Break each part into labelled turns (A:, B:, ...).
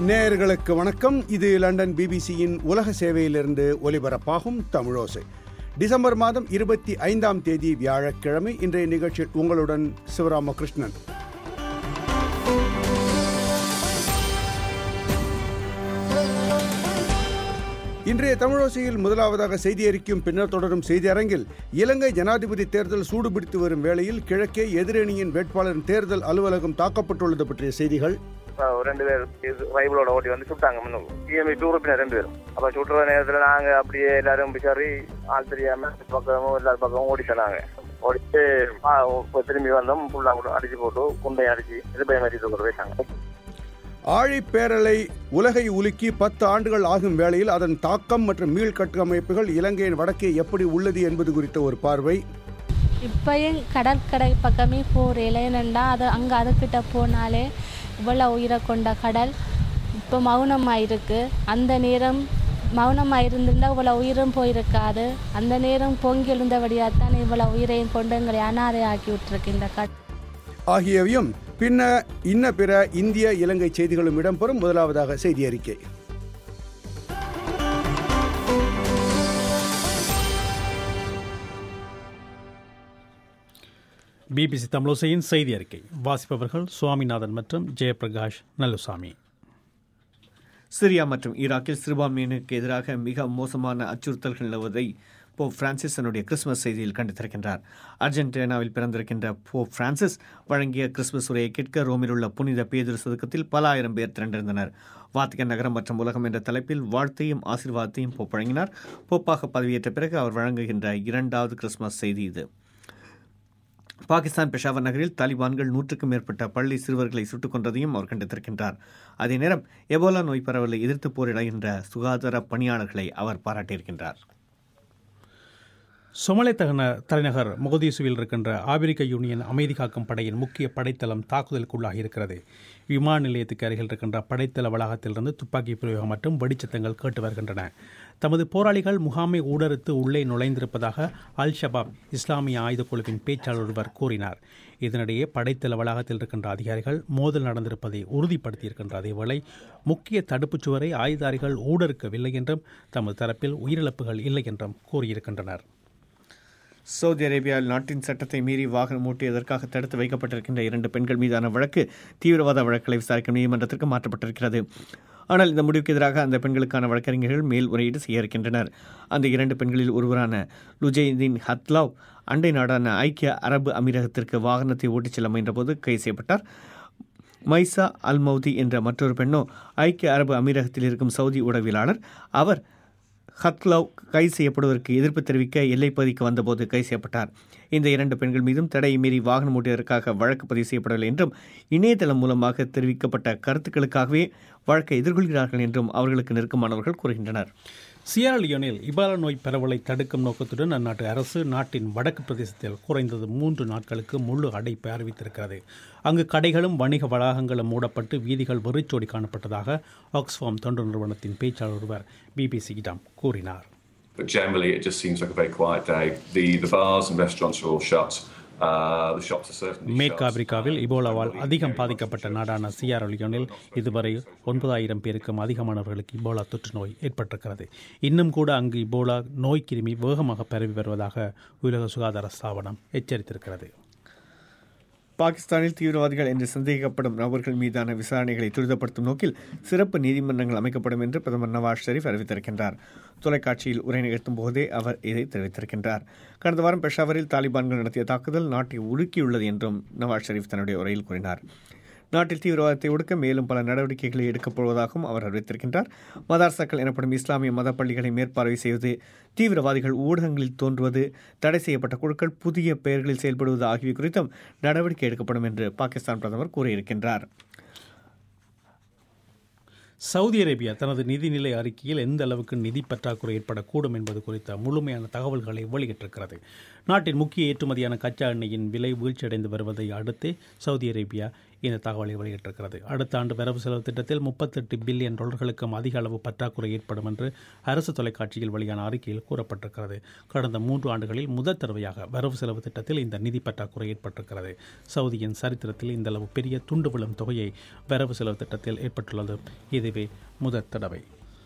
A: நேயர்களுக்கு வணக்கம் இது லண்டன் பிபிசியின் உலக சேவையிலிருந்து ஒலிபரப்பாகும் தமிழோசை டிசம்பர் மாதம் இருபத்தி ஐந்தாம் தேதி வியாழக்கிழமை இன்றைய நிகழ்ச்சியில் உங்களுடன் சிவராமகிருஷ்ணன் இன்றைய தமிழோசையில் முதலாவதாக செய்தி அறிக்கையும் பின்னர் தொடரும் செய்தி அரங்கில் இலங்கை ஜனாதிபதி தேர்தல் சூடுபிடித்து வரும் வேளையில் கிழக்கே எதிரணியின் வேட்பாளரின் தேர்தல் அலுவலகம் தாக்கப்பட்டுள்ளது பற்றிய செய்திகள்
B: ஒரு ரெண்டு பேர் இது ரைபிளோட ஓட்டி வந்து சுட்டாங்க முன்னுக்கு டிஎம்இ டூ உறுப்பினர் ரெண்டு பேரும் அப்ப சுட்டுற நேரத்துல நாங்க அப்படியே எல்லாரும் பிசாரி ஆள் தெரியாம பக்கமும் எல்லார் பக்கமும் ஓடிட்டோம் நாங்க ஓடிட்டு ஆ, இப்ப திரும்பி வந்தோம் ஃபுல்லா கூட அடிச்சு போட்டு குண்டை அடிச்சு இது பயமாரி தூக்கிட்டு போயிட்டாங்க
A: ஆழிப்பேரலை உலகை உலுக்கி பத்து ஆண்டுகள் ஆகும் வேளையில் அதன் தாக்கம் மற்றும் மீள் கட்டமைப்புகள் இலங்கையின் வடக்கே எப்படி உள்ளது என்பது குறித்த ஒரு பார்வை
C: இப்பயும் கடற்கரை பக்கமே போகிறேன் ஏனெண்டா அது அங்கே அதுக்கிட்ட போனாலே இவ்வளோ உயிரை கொண்ட கடல் இப்போ மௌனமாக இருக்குது அந்த நேரம் மௌனமாக இருந்திருந்தால் இவ்வளோ உயிரும் போயிருக்காது அந்த நேரம் பொங்கி எழுந்தபடியாக தான் இவ்வளோ உயிரையும் கொண்டு எங்களை அனாதை ஆக்கி விட்டுருக்கு இந்த கடல்
A: ஆகியவையும் பின்ன இன்ன பிற இந்திய இலங்கை செய்திகளும் இடம்பெறும் முதலாவதாக செய்தி அறிக்கை
D: பிபிசி தமிழோசையின் செய்தி அறிக்கை வாசிப்பவர்கள் சுவாமிநாதன் மற்றும் ஜெயபிரகாஷ் நல்லுசாமி
E: சிரியா மற்றும் ஈராக்கில் சிறுபான்மையினருக்கு எதிராக மிக மோசமான அச்சுறுத்தல்கள் நிலவுவதை போப் பிரான்சிஸ் தன்னுடைய கிறிஸ்துமஸ் செய்தியில் கண்டித்திருக்கின்றார் அர்ஜென்டினாவில் பிறந்திருக்கின்ற போப் பிரான்சிஸ் வழங்கிய கிறிஸ்துமஸ் உரையை கேட்க ரோமில் உள்ள புனித பேதுரு சதுக்கத்தில் பல ஆயிரம் பேர் திரண்டிருந்தனர் வாத்திகன் நகரம் மற்றும் உலகம் என்ற தலைப்பில் வாழ்த்தையும் ஆசீர்வாதத்தையும் போப் வழங்கினார் போப்பாக பதவியேற்ற பிறகு அவர் வழங்குகின்ற இரண்டாவது கிறிஸ்துமஸ் செய்தி இது பாகிஸ்தான் பெஷாவர் நகரில் தாலிபான்கள் நூற்றுக்கும் மேற்பட்ட பள்ளி சிறுவர்களை சுட்டுக் கொன்றதையும் அவர் கண்டித்திருக்கின்றார் அதே நேரம் எபோலா நோய் பரவலை எதிர்த்து போரிடுகின்ற சுகாதார பணியாளர்களை அவர் பாராட்டியிருக்கின்றார்
D: சொமலே தகன தலைநகர் மொகதீசுவில் இருக்கின்ற ஆபிரிக்க யூனியன் அமைதி காக்கும் படையின் முக்கிய படைத்தளம் தாக்குதலுக்குள்ளாகி இருக்கிறது விமான நிலையத்துக்கு அருகில் இருக்கின்ற படைத்தள வளாகத்திலிருந்து துப்பாக்கி பிரயோகம் மற்றும் வெடிச்சத்தங்கள் கேட்டு வருகின்றன தமது போராளிகள் முகாமை ஊடறுத்து உள்ளே நுழைந்திருப்பதாக அல் ஷபாப் இஸ்லாமிய ஆயுதக் குழுவின் பேச்சாளர் ஒருவர் கூறினார் இதனிடையே படைத்தள வளாகத்தில் இருக்கின்ற அதிகாரிகள் மோதல் நடந்திருப்பதை உறுதிப்படுத்தியிருக்கின்ற அதேவேளை முக்கிய தடுப்புச் சுவரை ஆயுதாரிகள் ஊடறுக்கவில்லை என்றும் தமது தரப்பில் உயிரிழப்புகள் இல்லை என்றும் கூறியிருக்கின்றனர்
E: சவுதி அரேபியாவில் நாட்டின் சட்டத்தை மீறி வாகனம் ஓட்டியதற்காக தடுத்து வைக்கப்பட்டிருக்கின்ற இரண்டு பெண்கள் மீதான வழக்கு தீவிரவாத வழக்குகளை விசாரிக்கும் நீதிமன்றத்திற்கு மாற்றப்பட்டிருக்கிறது ஆனால் இந்த முடிவுக்கு எதிராக அந்த பெண்களுக்கான வழக்கறிஞர்கள் மேல்முறையீடு செய்ய இருக்கின்றனர் அந்த இரண்டு பெண்களில் ஒருவரான லுஜைதீன் ஹத்லாவ் அண்டை நாடான ஐக்கிய அரபு அமீரகத்திற்கு வாகனத்தை ஓட்டிச் செல்ல முயன்றபோது கைது செய்யப்பட்டார் மைசா அல் மௌதி என்ற மற்றொரு பெண்ணோ ஐக்கிய அரபு அமீரகத்தில் இருக்கும் சவுதி உடவியலாளர் அவர் ஹத்லவ் கைது செய்யப்படுவதற்கு எதிர்ப்பு தெரிவிக்க எல்லைப்பகுதிக்கு வந்தபோது கைது செய்யப்பட்டார் இந்த இரண்டு பெண்கள் மீதும் தடையை மீறி வாகனம் ஓட்டியதற்காக வழக்கு பதிவு செய்யப்படவில்லை என்றும் இணையதளம் மூலமாக தெரிவிக்கப்பட்ட கருத்துக்களுக்காகவே வழக்கை எதிர்கொள்கிறார்கள் என்றும் அவர்களுக்கு நெருக்கமானவர்கள் கூறுகின்றனர்
D: சியரலியோனில் இபாலா நோய் பரவலை தடுக்கும் நோக்கத்துடன் அந்நாட்டு அரசு நாட்டின் வடக்கு பிரதேசத்தில் குறைந்தது மூன்று நாட்களுக்கு முழு அடைப்பை அறிவித்திருக்கிறது அங்கு கடைகளும் வணிக வளாகங்களும் மூடப்பட்டு வீதிகள் வெறிச்சோடி காணப்பட்டதாக ஆக்ஸ்ஃபார்ம் தொண்டு நிறுவனத்தின் பேச்சாளர் ஒருவர் பிபிசியிடம் கூறினார்
F: But generally, it just seems like a very quiet day. The, the bars and restaurants are all shut. Uh, the shops are certainly
D: மேற்கு
F: shut.
D: ஆப்பிரிக்காவில்
F: Uh,
D: இபோலாவால்
F: generally,
D: அதிகம்
F: very
D: பாதிக்கப்பட்ட
F: much
D: நாடான சியாரலியோனில் இதுவரை ஒன்பதாயிரம் பேருக்கும் அதிகமானவர்களுக்கு இபோலா தொற்று நோய் ஏற்பட்டிருக்கிறது இன்னும் கூட அங்கு இபோலா நோய் கிருமி வேகமாக பரவி வருவதாக உலக சுகாதார ஸ்தாபனம் எச்சரித்திருக்கிறது
E: பாகிஸ்தானில் தீவிரவாதிகள் என்று சந்தேகிக்கப்படும் நபர்கள் மீதான விசாரணைகளை துரிதப்படுத்தும் நோக்கில் சிறப்பு நீதிமன்றங்கள் அமைக்கப்படும் என்று பிரதமர் நவாஸ் ஷெரீப் அறிவித்திருக்கின்றார் தொலைக்காட்சியில் உரை நிகழ்த்தும் போதே அவர் இதை தெரிவித்திருக்கின்றார் கடந்த வாரம் பெஷாவரில் தாலிபான்கள் நடத்திய தாக்குதல் நாட்டை உலுக்கியுள்ளது என்றும் நவாஸ் ஷெரீப் தன்னுடைய உரையில் கூறினார் நாட்டில் தீவிரவாதத்தை ஒடுக்க மேலும் பல நடவடிக்கைகளை எடுக்கப்படுவதாகவும் அவர் அறிவித்திருக்கின்றார் மதார்சாக்கள் எனப்படும் இஸ்லாமிய மத பள்ளிகளை மேற்பார்வை செய்வது தீவிரவாதிகள் ஊடகங்களில் தோன்றுவது தடை செய்யப்பட்ட குழுக்கள் புதிய பெயர்களில் செயல்படுவது ஆகியவை குறித்தும் நடவடிக்கை எடுக்கப்படும் என்று பாகிஸ்தான் பிரதமர் கூறியிருக்கின்றார்
D: சவுதி அரேபியா தனது நிதிநிலை அறிக்கையில் எந்த அளவுக்கு நிதி பற்றாக்குறை ஏற்படக்கூடும் என்பது குறித்த முழுமையான தகவல்களை வெளியிட்டிருக்கிறது நாட்டின் முக்கிய ஏற்றுமதியான கச்சா எண்ணெயின் விலை வீழ்ச்சியடைந்து வருவதை அடுத்து சவுதி அரேபியா இந்த தகவலை வெளியிட்டிருக்கிறது அடுத்த ஆண்டு வரவு செலவு திட்டத்தில் முப்பத்தெட்டு பில்லியன் டாலர்களுக்கும் அதிக அளவு பற்றாக்குறை ஏற்படும் என்று அரசு தொலைக்காட்சியில் வெளியான அறிக்கையில் கூறப்பட்டிருக்கிறது கடந்த மூன்று ஆண்டுகளில் முதல் தடவையாக வரவு செலவு திட்டத்தில் இந்த நிதி பற்றாக்குறை ஏற்பட்டிருக்கிறது சவுதியின் சரித்திரத்தில் இந்த அளவு பெரிய துண்டு விழும் தொகையை வரவு செலவு திட்டத்தில் ஏற்பட்டுள்ளது இதுவே முதல் தடவை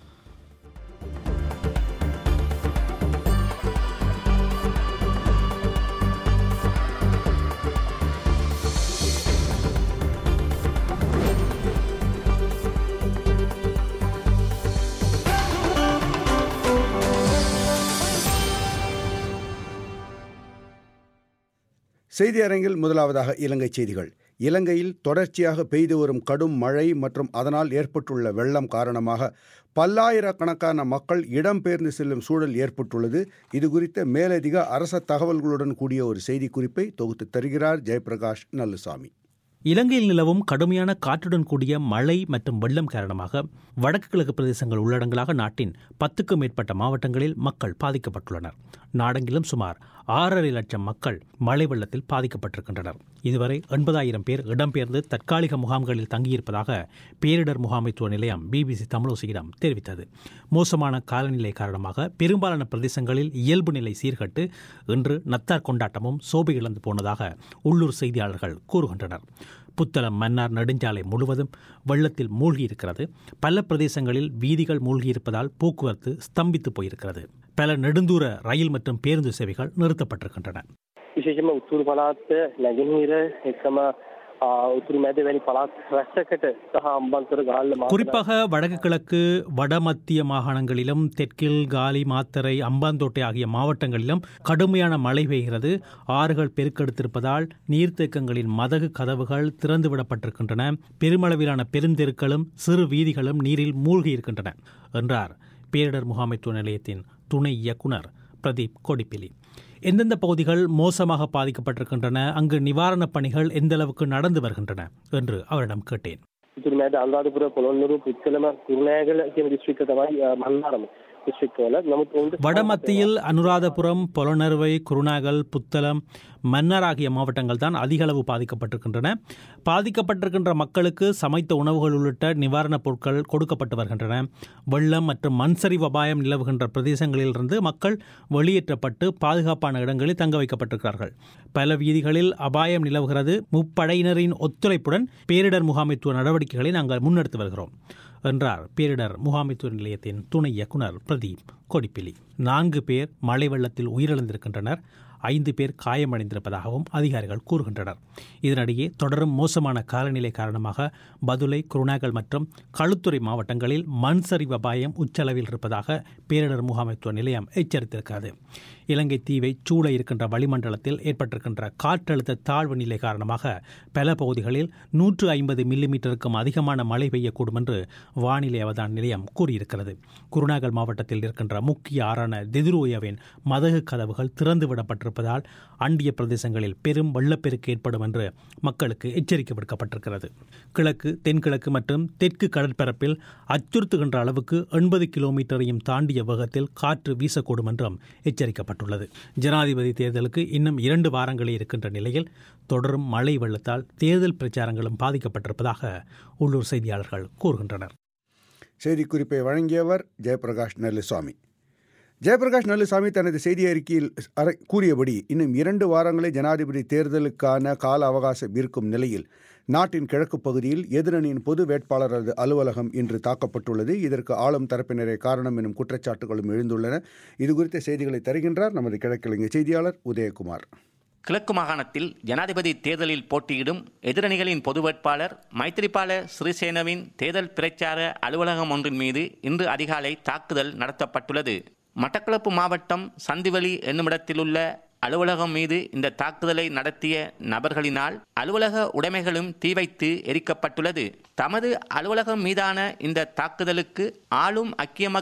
A: செய்தி அரங்கில் முதலாவதாக இலங்கை செய்திகள் இலங்கையில் தொடர்ச்சியாக பெய்து வரும் கடும் மழை மற்றும் அதனால் ஏற்பட்டுள்ள வெள்ளம் காரணமாக பல்லாயிரக்கணக்கான மக்கள் இடம்பெயர்ந்து செல்லும் சூழல் ஏற்பட்டுள்ளது இது குறித்த மேலதிக அரச தகவல்களுடன் கூடிய ஒரு செய்திக்குறிப்பை தொகுத்து தருகிறார் ஜெயபிரகாஷ் நல்லுசாமி
D: இலங்கையில் நிலவும் கடுமையான காற்றுடன் கூடிய மழை மற்றும் வெள்ளம் காரணமாக வடக்கு கிழக்கு பிரதேசங்கள் உள்ளடங்கலாக நாட்டின் பத்துக்கும் மேற்பட்ட மாவட்டங்களில் மக்கள் பாதிக்கப்பட்டுள்ளனர் நாடெங்கிலும் சுமார் ஆறரை லட்சம் மக்கள் மழை வெள்ளத்தில் பாதிக்கப்பட்டிருக்கின்றனர் இதுவரை எண்பதாயிரம் பேர் இடம்பெயர்ந்து தற்காலிக முகாம்களில் தங்கியிருப்பதாக பேரிடர் முகாமைத்துவ நிலையம் பிபிசி தமிழோசியிடம் தெரிவித்தது மோசமான காலநிலை காரணமாக பெரும்பாலான பிரதேசங்களில் இயல்பு நிலை சீர்கட்டு இன்று நத்தார் கொண்டாட்டமும் சோபை இழந்து போனதாக உள்ளூர் செய்தியாளர்கள் கூறுகின்றனர் புத்தளம் மன்னார் நெடுஞ்சாலை முழுவதும் வெள்ளத்தில் மூழ்கியிருக்கிறது பல பிரதேசங்களில் வீதிகள் மூழ்கியிருப்பதால் போக்குவரத்து ஸ்தம்பித்து போயிருக்கிறது பல நெடுந்தூர ரயில் மற்றும் பேருந்து சேவைகள் நிறுத்தப்பட்டிருக்கின்றன
G: විශේෂම උතුරු පළාත් නැගෙනහිර එකම ආ, උතුරු මැද වැනි පළාත් රැස්සකට සහ අම්බන්තොට ගාල්ල මාතර
D: குறிப்பாக வடக்கு கிழக்கு வடமத்திய மாகாணங்களிலும் தெற்கில் காலி மாத்தறை அம்பாந்தோட்டை ஆகிய மாவட்டங்களிலும் கடுமையான மழை பெய்கிறது ஆறுகள் பெருக்கெடுத்திருப்பதால் நீர்த்தேக்கங்களின் மதகு கதவுகள் திறந்து விடப்பட்டிருக்கின்றன பெருமளவிலான பெருந்தெருக்களும் சிறு வீதிகளும் நீரில் மூழ்கி இருக்கின்றன என்றார் பேரிடர் முகாமைத்துவ நிலையத்தின் துணை இயக்குனர் பிரதீப் கொடிப்பிலி எந்தெந்த பகுதிகள் மோசமாக பாதிக்கப்பட்டிருக்கின்றன அங்கு நிவாரணப் பணிகள் எந்த அளவுக்கு நடந்து வருகின்றன என்று அவரிடம் கேட்டேன்
G: උතුරු මැද අන්දාධපුර පොළොන්නරු පුත්තලම කුරුණෑගල කියන දිස්ත්‍රික්ක තමයි ආ, මන්නාරම දිස්ත්‍රික්කවල නමුත් ඔවුන්ට
D: வடமத்தியில் அனுராதபுரம் பொலனறுவை குருநாகல் புத்தளம் மன்னார் ஆகிய மாவட்டங்கள் தான் அதிக அளவு பாதிக்கப்பட்டிருக்கின்றன பாதிக்கப்பட்டிருக்கின்ற மக்களுக்கு சமைத்த உணவுகள் உள்ளிட்ட நிவாரணப் பொருட்கள் கொடுக்கப்பட்டு வருகின்றன வெள்ளம் மற்றும் மண் சரிவு அபாயம் நிலவுகின்ற பிரதேசங்களிலிருந்து மக்கள் வெளியேற்றப்பட்டு பாதுகாப்பான இடங்களில் தங்க வைக்கப்பட்டிருக்கிறார்கள் பல வீதிகளில் அபாயம் நிலவுகிறது முப்படையினரின் ஒத்துழைப்புடன் பேரிடர் முகாமைத்துவ நடவடிக்கைகளை நாங்கள் முன்னெடுத்து வருகிறோம் என்றார் பேரிடர் முகாமைத்துவ நிலையத்தின் துணை இயக்குனர் பிரதீப் கொடிப்பிலி நான்கு பேர் மழை வெள்ளத்தில் உயிரிழந்திருக்கின்றனர் ஐந்து பேர் காயமடைந்திருப்பதாகவும் அதிகாரிகள் கூறுகின்றனர் இதனிடையே தொடரும் மோசமான காலநிலை காரணமாக பதுளை குருணாகல் மற்றும் களுத்துறை மாவட்டங்களில் மண் சரிவு அபாயம் உச்சளவில் இருப்பதாக பேரிடர் முகாமைத்துவ நிலையம் எச்சரித்திருக்கிறது இலங்கை தீவை சூழ இருக்கின்ற வளிமண்டலத்தில் ஏற்பட்டிருக்கின்ற காற்றழுத்த தாழ்வு நிலை காரணமாக பல பகுதிகளில் நூற்று ஐம்பது மில்லிமீட்டருக்கும் அதிகமான மழை பெய்யக்கூடும் என்று வானிலை அவதான நிலையம் கூறியிருக்கிறது குருணாகல் மாவட்டத்தில் இருக்கின்ற முக்கிய ஆறான திதிரோயாவின் மதகு கதவுகள் திறந்து விடப்பட்டிருப்பதால் அண்டிய பிரதேசங்களில் பெரும் வெள்ளப்பெருக்கு ஏற்படும் என்று மக்களுக்கு எச்சரிக்கை விடுக்கப்பட்டிருக்கிறது கிழக்கு தென்கிழக்கு மற்றும் தெற்கு கடற்பரப்பில் அச்சுறுத்துகின்ற அளவுக்கு எண்பது கிலோமீட்டரையும் தாண்டிய வேகத்தில் காற்று வீசக்கூடும் என்றும் எச்சரிக்கப்பட்டுள்ளது ஜனாதிபதி தேர்தலுக்கு இன்னும் இரண்டு வாரங்களே இருக்கின்ற நிலையில் தொடரும் மழை வெள்ளத்தால் தேர்தல் பிரச்சாரங்களும் பாதிக்கப்பட்டிருப்பதாக உள்ளூர் செய்தியாளர்கள் கூறுகின்றனர்
A: செய்திக்குறிப்பை வழங்கியவர் ஜெயபிரகாஷ் நல்லுசாமி ஜெயபிரகாஷ் நல்லுசாமி தனது செய்தி அறிக்கையில் அறை- கூறியபடி இன்னும் இரண்டு வாரங்களே ஜனாதிபதி தேர்தலுக்கான கால அவகாசம் இருக்கும் நிலையில் நாட்டின் கிழக்கு பகுதியில் எதிரணியின் பொது வேட்பாளரது அலுவலகம் இன்று தாக்கப்பட்டுள்ளது இதற்கு ஆளும் தரப்பினரே காரணம் எனும் குற்றச்சாட்டுகளும் எழுந்துள்ளன இது குறித்த செய்திகளை தருகின்றார் நமது கிழக்கிழங்கை செய்தியாளர் உதயகுமார்
H: கிழக்கு மாகாணத்தில் ஜனாதிபதி தேர்தலில் போட்டியிடும் எதிரணிகளின் பொது வேட்பாளர் மைத்திரிபால சிறிசேனவின் தேர்தல் பிரச்சார அலுவலகம் ஒன்றின் மீது இன்று அதிகாலை தாக்குதல் நடத்தப்பட்டுள்ளது மட்டக்களப்பு மாவட்டம் சந்திவெளி என்னுமிடத்திலுள்ள அலுவலகம் மீது இந்த தாக்குதலை நடத்திய நபர்களினால் அலுவலக உடைமைகளும் தீ வைத்து எரிக்கப்பட்டுள்ளது தமது அலுவலகம் மீதான இந்த தாக்குதலுக்கு ஆளும் ஐக்கிய மக்கள்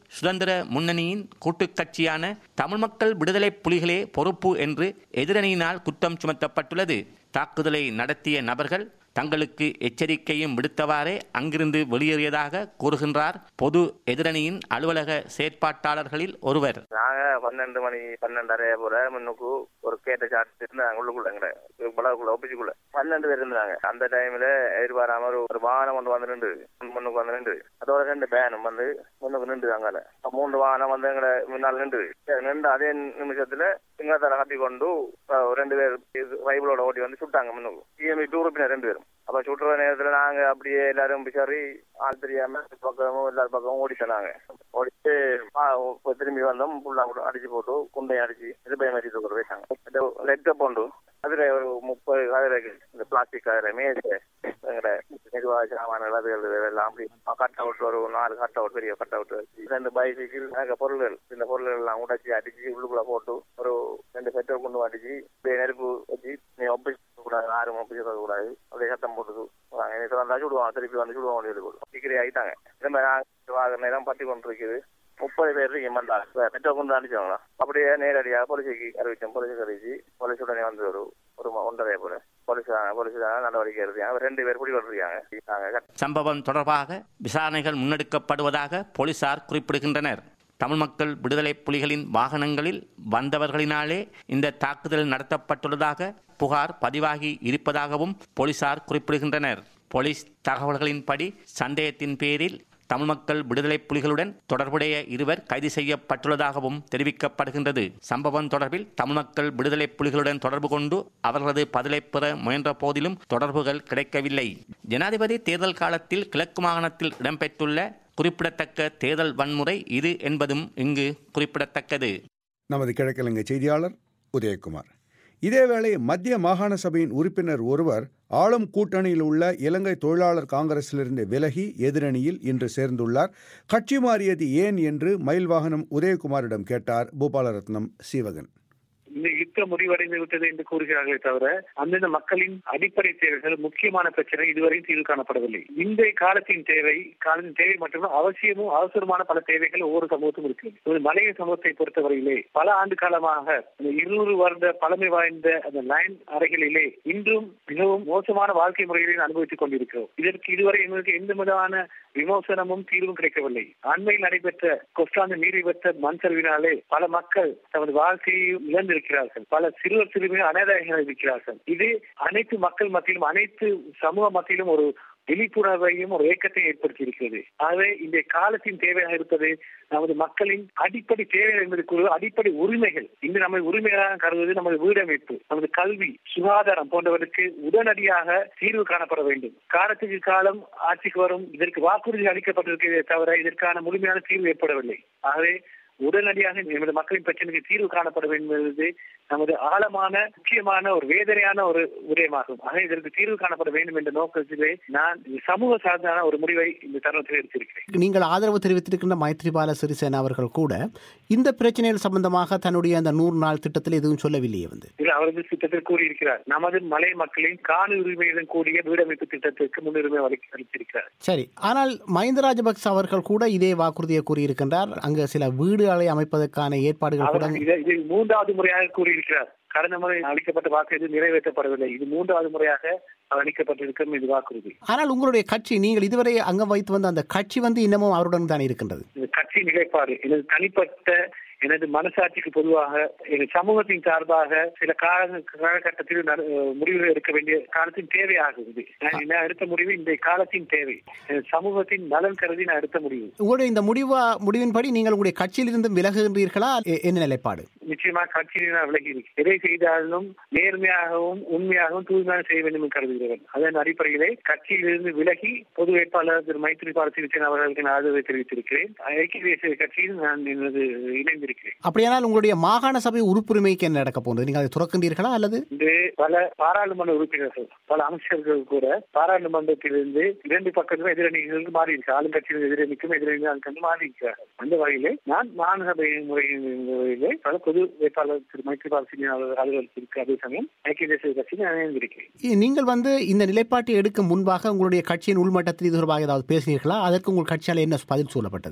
H: சுதந்திர முன்னணியின் கூட்டுக் கட்சியான தமிழ் மக்கள் விடுதலை புலிகளே பொறுப்பு என்று எதிரணியினால் குற்றம் சுமத்தப்பட்டுள்ளது தாக்குதலை நடத்திய நபர்கள் தங்களுக்கு எச்சரிக்கையும் விடுத்தவாறே அங்கிருந்து வெளியேறியதாக கூறுகின்றார் பொது எதிரணியின் அலுவலக செயற்பாட்டாளர்களில் ஒருவர்
B: நாங்க பன்னெண்டு மணி பன்னெண்டரை போல முன்னுக்கு ஒரு கேட்ட சாட்டு இருந்தாங்க உள்ளுக்குள்ள எங்கட பலவுக்குள்ள ஒப்பிச்சுக்குள்ள பன்னெண்டு பேர் இருந்தாங்க அந்த டைம்ல எதிர்பாராம ஒரு ஒரு வாகனம் கொண்டு வந்து நின்று முன்னுக்கு வந்து நின்று அதோட ரெண்டு பேனும் வந்து முன்னுக்கு நின்று அங்கால மூன்று வாகனம் வந்து எங்கட முன்னால் நின்று நின்று அதே நிமிஷத்துல சிங்கத்தால கட்டி கொண்டு அஹ், ரெண்டு பேர் ரைபிளோட ஓட்டி வந்து சுட்டாங்க முன்னுக்கு டிஎம்இ டூ உறுப்பினர் ரெண்டு பேரும் அப்ப சுட்டுற நேரத்துல நாங்க அப்படியே எல்லாரும் பிசாரி ஆள் தெரியாம பக்கமும் எல்லாரும் பக்கமும் ஓடிட்டோம் நாங்க ஓடிட்டு ஆ, இப்ப திரும்பி வந்தோம் புல்லா கூட அடிச்சு போட்டு குண்டையும் அடிச்சு இது பயமாரி தூக்கிற போயிட்டாங்க லெட் போண்டு அதுல ஒரு முப்பது கதிரை இந்த பிளாஸ்டிக் கதிரை மேஜை எங்கட நிர்வாக சாமான்கள் அதுகள் எல்லாம் அப்படி கட் அவுட் ஒரு நாலு கட் அவுட் பெரிய கட் அவுட் ரெண்டு பைசைக்கிள் அங்க பொருள்கள் இந்த பொருள்கள் எல்லாம் உடைச்சி அடிச்சு உள்ளுக்குள்ள போட்டு ஒரு ரெண்டு பெட்ரோல் கொண்டு அடிச்சு இப்படியே நெருப்பு வச்சு நீ ஒப்பிச்சு கூடாது யாரும் ஒப்பிச்சு கூடாது அப்படியே சத்தம் போட்டு வந்தா சுடுவாங்க திருப்பி வந்து சுடுவாங்க வேண்டியது டிகிரி ஆயிட்டாங்க திரும்ப வாகன நேரம் பத்தி கொண்டு இருக்குது முப்பது பேர் இருக்கீங்க வந்தாங்க பெட்ரோல் கொண்டு அடிச்சவங்களா அப்படியே நேரடியாக போலீஸுக்கு அறிவிச்சோம் போலீஸுக்கு அறிவிச்சு போலீஸ் உடனே வந்து ஒரு ஒரு ம- ஒன்றரை போல போலீஸ் போலீஸ் நடவடிக்கை எடுத்தாங்க ரெண்டு பேர் பிடிபட்டுருக்காங்க
H: சம்பவம் தொடர்பாக விசாரணைகள் முன்னெடுக்கப்படுவதாக போலீசார் குறிப்பிடுகின்றனர் தமிழ் மக்கள் விடுதலை புலிகளின் வாகனங்களில் வந்தவர்களினாலே இந்த தாக்குதல் நடத்தப்பட்டுள்ளதாக புகார் பதிவாகி இருப்பதாகவும் போலீசார் குறிப்பிடுகின்றனர் போலீஸ் தகவல்களின்படி சந்தேகத்தின் பேரில் தமிழ் மக்கள் விடுதலை புலிகளுடன் தொடர்புடைய இருவர் கைது செய்யப்பட்டுள்ளதாகவும் தெரிவிக்கப்படுகின்றது சம்பவம் தொடர்பில் தமிழ் மக்கள் விடுதலை புலிகளுடன் தொடர்பு கொண்டு அவர்களது பதிலை பெற முயன்ற போதிலும் தொடர்புகள் கிடைக்கவில்லை ஜனாதிபதி தேர்தல் காலத்தில் கிழக்கு மாகாணத்தில் இடம்பெற்றுள்ள குறிப்பிடத்தக்க தேர்தல் வன்முறை இது என்பதும் இங்கு குறிப்பிடத்தக்கது
A: நமது கிழக்கிழங்கை செய்தியாளர் உதயகுமார் இதேவேளை மத்திய மாகாண சபையின் உறுப்பினர் ஒருவர் ஆளும் கூட்டணியில் உள்ள இலங்கை தொழிலாளர் காங்கிரசிலிருந்து விலகி எதிரணியில் இன்று சேர்ந்துள்ளார் கட்சி மாறியது ஏன் என்று மயில் வாகனம் உதயகுமாரிடம் கேட்டார் பூபாலரத்னம் சீவகன்
I: இந்த யுத்தம் முடிவடைந்து விட்டது என்று கூறுகிறார்களே தவிர அந்தந்த மக்களின் அடிப்படை தேவைகள் முக்கியமான பிரச்சனை இதுவரை தீர்வு காணப்படவில்லை இந்த காலத்தின் தேவை காலத்தின் தேவை மட்டுமே அவசியமும் அவசரமான பல தேவைகள் ஒவ்வொரு சமூகத்தும் இருக்கு ஒரு மலைய சமூகத்தை பொறுத்தவரையிலே பல ஆண்டு காலமாக இந்த இருநூறு வருட பழமை வாய்ந்த அந்த லைன் அறைகளிலே இன்றும் மிகவும் மோசமான வாழ்க்கை முறைகளை அனுபவித்துக் கொண்டிருக்கிறோம் இதற்கு இதுவரை எங்களுக்கு எந்த விதமான விமோசனமும் தீர்வும் கிடைக்கவில்லை அண்மையில் நடைபெற்ற கொஸ்டாந்த நீர் விபத்த மண் சரிவினாலே பல மக்கள் தமது வாழ்க்கையை இழந்திருக்கிறார்கள் பல சிறுவர் சிறுமிகள் அனாதைகள் இருக்கிறார்கள் இது அனைத்து மக்கள் மத்தியிலும் அனைத்து சமூக மத்தியிலும் ஒரு விழிப்புணர்வையும் ஒரு ஏக்கத்தையும் ஏற்படுத்தி இருக்கிறது ஆகவே இந்த காலத்தின் தேவையாக இருப்பது நமது மக்களின் அடிப்படை தேவைகள் என்பது கூறுவது அடிப்படை உரிமைகள் இன்று நம்ம உரிமைகளாக கருதுவது நமது வீடமைப்பு நமது கல்வி சுகாதாரம் போன்றவற்றுக்கு உடனடியாக தீர்வு காணப்பட வேண்டும் காலத்துக்கு காலம் ஆட்சிக்கு வரும் இதற்கு வாக்குறுதி அளிக்கப்பட்டிருக்கிறதே தவிர இதற்கான முழுமையான தீர்வு ஏற்படவில்லை ஆகவே உடனடியாக நமது மக்களின் பிரச்சனைக்கு தீர்வு காணப்பட வேண்டும் என்பது நமது ஆழமான முக்கியமான ஒரு வேதனையான ஒரு விடயமாகும் ஆக இதற்கு தீர்வு காணப்பட வேண்டும் என்ற நோக்கத்திலே நான் சமூக சார்ந்தான ஒரு முடிவை இந்த தருணத்தில் எடுத்திருக்கிறேன்
J: நீங்கள் ஆதரவு தெரிவித்திருக்கின்ற மைத்ரிபால சிறிசேனா அவர்கள் கூட இந்த பிரச்சனைகள் சம்பந்தமாக தன்னுடைய அந்த நூறு நாள் திட்டத்தில் எதுவும் சொல்லவில்லையே வந்து
I: இது அவரது திட்டத்தில் கூறியிருக்கிறார் நமது மலை மக்களின் காணி உரிமையுடன் கூடிய வீடமைப்பு திட்டத்திற்கு முன்னுரிமை அளிக்க- அளித்திருக்கிறார்
J: சரி ஆனால் மஹிந்த ராஜபக்ச அவர்கள் கூட இதே வாக்குறுதியை கூறியிருக்கின்றார் அங்கு சில வீடுகளை அமைப்பதற்கான ஏற்பாடுகள் கூட
I: அவர் இதை- இது மூன்றாவது முறையாக கூறியிருக்கிறார் கடந்த முறை அளிக்கப்பட்ட வாக்கு எதுவும் நிறைவேற்றப்படவில்லை இது மூன்றாவது முறையாக அளிக்கப்பட்டிருக்கும் இது வாக்குறுதி
J: ஆனால் உங்களுடைய கட்சி நீங்கள் இதுவரை அங்கம் வைத்து வந்த அந்த கட்சி வந்து இன்னமும் அவருடன் தான் இருக்கின்றது
I: இந்த கட்சி நிலைப்பாடு எனது தனிப்பட்ட எனது மனசாட்சிக்கு பொதுவாக எனது சமூகத்தின் சார்பாக சில கால காலகட்டத்தில் நட- முடிவுகள் எடுக்க வேண்டிய காலத்தின் தேவையாகுது நான் நான் எடுத்த முடிவு இந்த காலத்தின் தேவை எனது சமூகத்தின் நலன் கருதி நான் எடுத்த முடிவு
J: உங்களுடைய இந்த முடிவா முடிவின்படி நீங்கள் உங்களுடைய கட்சியிலிருந்து விலகுகின்றீர்களா எ- என்ன நிலைப்பாடு
I: நிச்சயமாக கட்சியில் நான் விலகி இருக்கிறேன். எதை செய்தாலும் நேர்மையாகவும் உண்மையாகவும் தூய்மையாக செய்ய வேண்டும் என்று கருதுகிறேன் அதன் அடிப்படையிலே கட்சியிலிருந்து விலகி பொது வேட்பாளர் திரு மைத்திரிபால சிறிசேன அவர்களுக்கு நான் ஆதரவை தெரிவித்திருக்கிறேன் ஐக்கிய தேசிய கட்சியில் நான் எனது இணைந்திருக்கிறேன்
J: அப்படியானால் உங்களுடைய மாகாண சபை உறுப்புரிமைக்கு என்ன நடக்க போகிறது நீங்கள் அதை துறக்கின்றீர்களா அல்லது
I: இன்று பல பாராளுமன்ற உறுப்பினர்கள் பல அமைச்சர்கள் கூட பாராளுமன்றத்திலிருந்து இரண்டு பக்கத்தும் எதிரணிகளுக்கு மாறி இருக்கு ஆளுங்கட்சியின் எதிரணிக்கும் எதிரணிக்கும் மாறி இருக்கிறார்கள் அந்த வகையிலே நான் மாநகரசபை முறையின் வகையிலே பல பொது வேட்பாளர் திரு மைத்திரிபால சிறிசேன அவர்கள் அலுவலகத்திற்கு அதே சமயம் ஐக்கிய தேசிய கட்சியில் நான் இணைந்திருக்கிறேன்
J: இ- நீங்கள் வந்து இந்த நிலைப்பாட்டை எடுக்கும் முன்பாக உங்களுடைய கட்சியின் உள்மட்டத்தில் இது தொடர்பாக ஏதாவது பேசினீர்களா அதற்கு உங்கள் கட்சியால் என்ன பதில் சொல்லப்பட்டது
I: கட்சி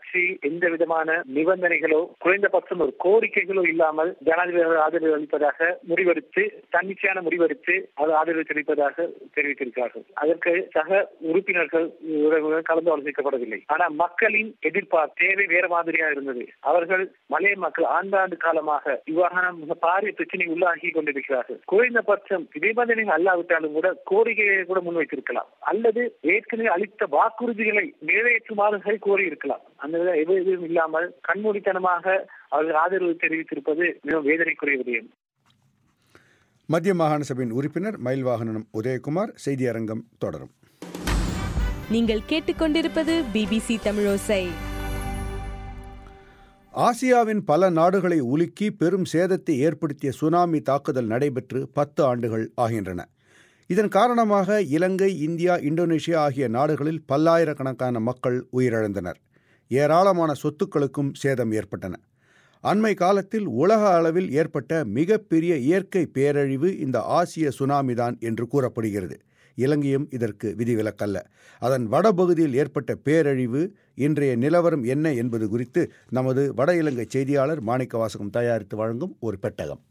I: பற்றி எந்த விதமான நிபந்தனைகளோ குறைந்தபட்சம் ஒரு கோரிக்கைகளோ இல்லாமல் ஜனாதிபதி ஆதரவு அளிப்பதாக முடிவெடுத்து தன்னிச்சையான முடிவெடுத்து அது ஆதரவு தெரிவிப்பதாக தெரிவித்திருக்கிறார்கள் அதற்கு சக உறுப்பினர்கள் உடன் கலந்து ஆலோசிக்கப்படவில்லை ஆனா மக்களின் எதிர்பார்ப்பு தேவை வேற மாதிரியா இருந்தது அவர்கள் மலைய மக்கள் ஆண்டாண்டு காலமாக இவ்வாறான மிக பாரிய பிரச்சனை உள்ளாகி கொண்டிருக்கிறார்கள் குறைந்தபட்சம் நிபந்தனைகள் அல்லாவிட்டாலும் கூட கோரிக்கைகளை கூட முன்வைத்திருக்கலாம் அல்லது ஏற்கனவே அளித்த வாக்குறுதிகளை நிறைவேற்றுமாறு கோரி இருக்கலாம் அந்த வித எது எதுவும் இல்லாமல் கண்மூடித்தனமாக அவர்கள் ஆதரவு தெரிவித்திருப்பது மிகவும் வேதனைக்குரிய விடயம்
A: மத்திய மாகாண சபையின் உறுப்பினர் மயில்வாகனம் உதயகுமார் செய்தியரங்கம் தொடரும்
K: நீங்கள் கேட்டுக்கொண்டிருப்பது பிபிசி தமிழோசை
A: ஆசியாவின் பல நாடுகளை உலுக்கி பெரும் சேதத்தை ஏற்படுத்திய சுனாமி தாக்குதல் நடைபெற்று பத்து ஆண்டுகள் ஆகின்றன இதன் காரணமாக இலங்கை இந்தியா இந்தோனேஷியா ஆகிய நாடுகளில் பல்லாயிரக்கணக்கான மக்கள் உயிரிழந்தனர் ஏராளமான சொத்துக்களுக்கும் சேதம் ஏற்பட்டன அண்மை காலத்தில் உலக அளவில் ஏற்பட்ட மிகப்பெரிய இயற்கை பேரழிவு இந்த ஆசிய சுனாமிதான் என்று கூறப்படுகிறது இலங்கையும் இதற்கு விதிவிலக்கல்ல அதன் வடபகுதியில் ஏற்பட்ட பேரழிவு இன்றைய நிலவரம் என்ன என்பது குறித்து நமது வட இலங்கை செய்தியாளர் மாணிக்க வாசகம் தயாரித்து வழங்கும் ஒரு பெட்டகம்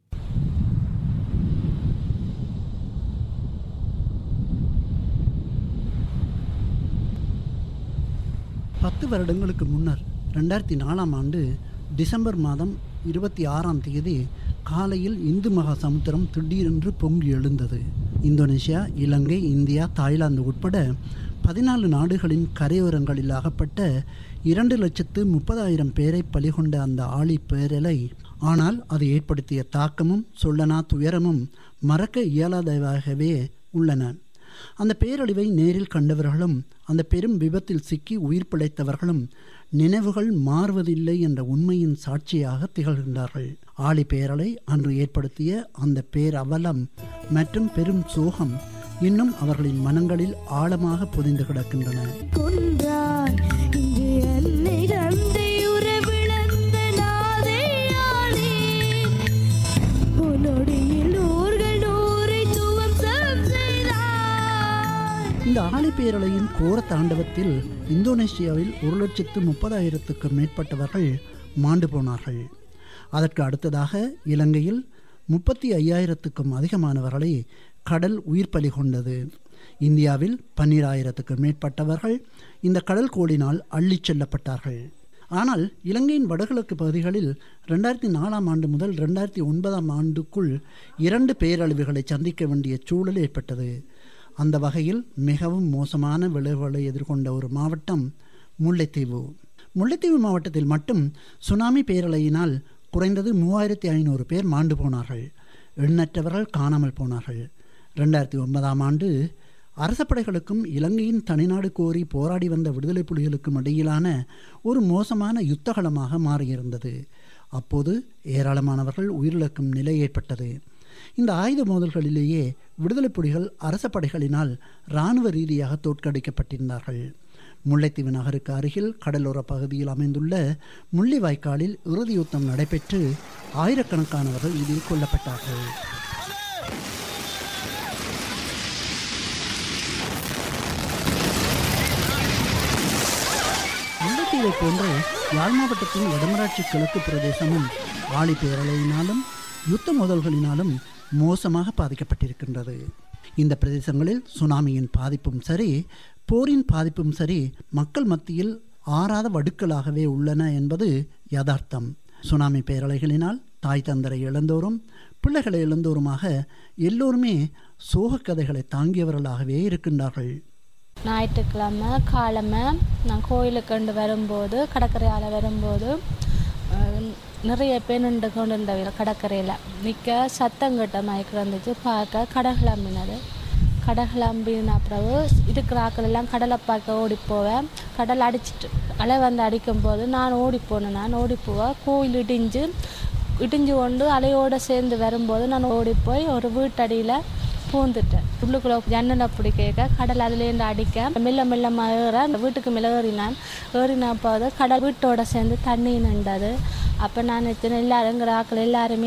L: பத்து வருடங்களுக்கு முன்னர் ரெண்டாயிரத்தி நாலாம் ஆண்டு டிசம்பர் மாதம் இருபத்தி ஆறாம் தேதி காலையில் இந்து மகா சமுத்திரம் திடீரென்று பொங்கி எழுந்தது இந்தோனேஷியா இலங்கை இந்தியா தாய்லாந்து உட்பட பதினாலு நாடுகளின் கரையோரங்களில் அகப்பட்ட இரண்டு லட்சத்து முப்பதாயிரம் பேரை பலிகொண்ட அந்த ஆழி பேரலை ஆனால் அது ஏற்படுத்திய தாக்கமும் சொல்லனா துயரமும் மறக்க இயலாதவாகவே உள்ளன அந்த பேரழிவை நேரில் கண்டவர்களும் அந்த பெரும் விபத்தில் சிக்கி உயிர் பிழைத்தவர்களும் நினைவுகள் மாறுவதில்லை என்ற உண்மையின் சாட்சியாக திகழ்கின்றார்கள் ஆழி பேரலை அன்று ஏற்படுத்திய அந்த பேரவலம் மற்றும் பெரும் சோகம் இன்னும் அவர்களின் மனங்களில் ஆழமாக பொதிந்து கிடக்கின்றன இந்த ஆழிப்பேரலையின் கோர தாண்டவத்தில் இந்தோனேஷியாவில் ஒரு லட்சத்து முப்பதாயிரத்துக்கு மேற்பட்டவர்கள் மாண்டு போனார்கள் அதற்கு அடுத்ததாக இலங்கையில் முப்பத்தி ஐயாயிரத்துக்கும் அதிகமானவர்களை கடல் உயிர் பலி கொண்டது இந்தியாவில் பன்னிராயிரத்துக்கு மேற்பட்டவர்கள் இந்த கடல் கோடினால் அள்ளிச் செல்லப்பட்டார்கள் ஆனால் இலங்கையின் வடகிழக்கு பகுதிகளில் ரெண்டாயிரத்தி நாலாம் ஆண்டு முதல் ரெண்டாயிரத்தி ஒன்பதாம் ஆண்டுக்குள் இரண்டு பேரழிவுகளை சந்திக்க வேண்டிய சூழல் ஏற்பட்டது அந்த வகையில் மிகவும் மோசமான விளைவுகளை எதிர்கொண்ட ஒரு மாவட்டம் முல்லைத்தீவு முல்லைத்தீவு மாவட்டத்தில் மட்டும் சுனாமி பேரலையினால் குறைந்தது மூவாயிரத்தி ஐநூறு பேர் மாண்டு போனார்கள் எண்ணற்றவர்கள் காணாமல் போனார்கள் ரெண்டாயிரத்தி ஒன்பதாம் ஆண்டு அரச படைகளுக்கும் இலங்கையின் தனிநாடு கோரி போராடி வந்த விடுதலை புலிகளுக்கும் இடையிலான ஒரு மோசமான யுத்தகலமாக மாறியிருந்தது அப்போது ஏராளமானவர்கள் உயிரிழக்கும் நிலை ஏற்பட்டது இந்த ஆயுத மோதல்களிலேயே விடுதலை புலிகள் அரச படைகளினால் இராணுவ ரீதியாக தோற்கடிக்கப்பட்டிருந்தார்கள் முல்லைத்தீவு நகருக்கு அருகில் கடலோர பகுதியில் அமைந்துள்ள முள்ளிவாய்க்காலில் இறுதி யுத்தம் நடைபெற்று ஆயிரக்கணக்கானவர்கள் இதில் கொல்லப்பட்டார்கள் முல்லைத்தீவை போன்று யாழ் மாவட்டத்தின் வடமராட்சி கிழக்கு பிரதேசமும் ஆழி பேரலையினாலும் யுத்த மோதல்களினாலும் மோசமாக பாதிக்கப்பட்டிருக்கின்றது இந்த பிரதேசங்களில் சுனாமியின் பாதிப்பும் சரி போரின் பாதிப்பும் சரி மக்கள் மத்தியில் ஆறாத வடுக்களாகவே உள்ளன என்பது யதார்த்தம் சுனாமி பேரலைகளினால் தாய் தந்தரை இழந்தோரும் பிள்ளைகளை இழந்தோருமாக எல்லோருமே சோகக் கதைகளை தாங்கியவர்களாகவே இருக்கின்றார்கள்
C: ஞாயிற்றுக்கிழமை காலமை நான் கோயிலுக்கு கொண்டு வரும்போது கடற்கரையால் வரும்போது அஹ், நிறைய பேர் நின்று கொண்டு இருந்தவங்க கடற்கரையில் நிற்க சத்தம் கட்ட மயக்கு வந்துச்சு பார்க்க கடல் கிளம்பினது கடல் கிளம்பின பிறகு இருக்கிற ஆட்கள் எல்லாம் கடலை பார்க்க ஓடி போவேன் கடல் அடிச்சிட்டு அலை வந்து அடிக்கும் போது நான் ஓடி போனேன் நான் ஓடி போவேன் கோயில் இடிஞ்சு இடிஞ்சு கொண்டு அலையோடு சேர்ந்து வரும்போது நான் ஓடி போய் ஒரு வீட்டடியில் பூந்துட்டேன் உள்ளுக்குள்ள ஜன்னலை அப்படி கேட்க கடல் அதுலேருந்து அடிக்க மெல்ல மெல்ல ஏற அந்த வீட்டுக்கு மேலே ஏறினான் ஏறின போது கடல் வீட்டோட சேர்ந்து தண்ணி நின்றது அப்போ நான் எத்தனை எல்லாருங்கிற ஆட்கள் எல்லாருமே